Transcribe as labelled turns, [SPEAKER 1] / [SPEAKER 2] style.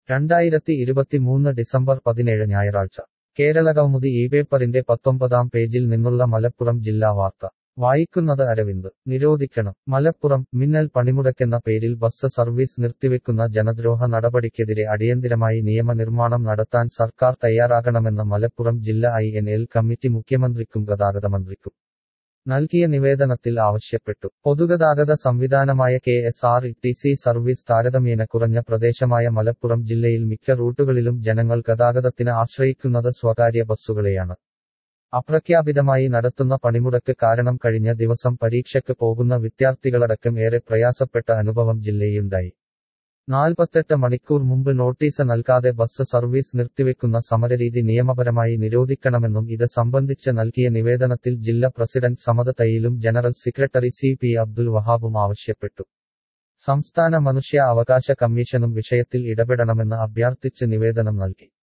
[SPEAKER 1] രണ്ടായിരത്തി ഇരുപത്തിമൂന്ന് ഡിസംബർ പതിനേഴ് ഞായറാഴ്ച കേരളകൗമുദി ഈ പേപ്പറിന്റെ പത്തൊമ്പതാം പേജിൽ നിന്നുള്ള മലപ്പുറം ജില്ലാ വാർത്ത വായിക്കുന്നത് അരവിന്ദ് നിരോധിക്കണം മലപ്പുറം മിന്നൽ പണിമുടക്കെന്ന പേരിൽ ബസ് സർവീസ് നിർത്തിവെക്കുന്ന ജനദ്രോഹ നടപടിക്കെതിരെ അടിയന്തിരമായി നിയമനിർമ്മാണം നടത്താൻ സർക്കാർ തയ്യാറാകണമെന്ന് മലപ്പുറം ജില്ലാ ഐ എൻ എൽ കമ്മിറ്റി മുഖ്യമന്ത്രിക്കും ഗതാഗത മന്ത്രിക്കും നൽകിയ നിവേദനത്തിൽ ആവശ്യപ്പെട്ടു പൊതുഗതാഗത സംവിധാനമായ K S R T C service താരതമ്യേന കുറഞ്ഞ പ്രദേശമായ മലപ്പുറം ജില്ലയിൽ മിക്ക റൂട്ടുകളിലും ജനങ്ങൾ ഗതാഗതത്തിന് ആശ്രയിക്കുന്നത് സ്വകാര്യ ബസ്സുകളെയാണ് അപ്രഖ്യാപിതമായി നടത്തുന്ന പണിമുടക്ക് കാരണം കഴിഞ്ഞ ദിവസം പരീക്ഷയ്ക്ക് പോകുന്ന വിദ്യാർത്ഥികളടക്കം ഏറെ പ്രയാസപ്പെട്ട അനുഭവം ജില്ലയിലുണ്ടായി നാൽപ്പത്തെട്ട് മണിക്കൂർ മുമ്പ് നോട്ടീസ് നൽകാതെ ബസ് സർവീസ് നിർത്തിവെക്കുന്ന സമരരീതി നിയമപരമായി നിരോധിക്കണമെന്നും ഇത് സംബന്ധിച്ച് നൽകിയ നിവേദനത്തിൽ ജില്ലാ പ്രസിഡന്റ് സമത തയ്യിലും general secretary C P Abdul വഹാബും ആവശ്യപ്പെട്ടു സംസ്ഥാന മനുഷ്യ അവകാശ കമ്മീഷനും വിഷയത്തിൽ ഇടപെടണമെന്ന് അഭ്യർത്ഥിച്ച് നിവേദനം നൽകി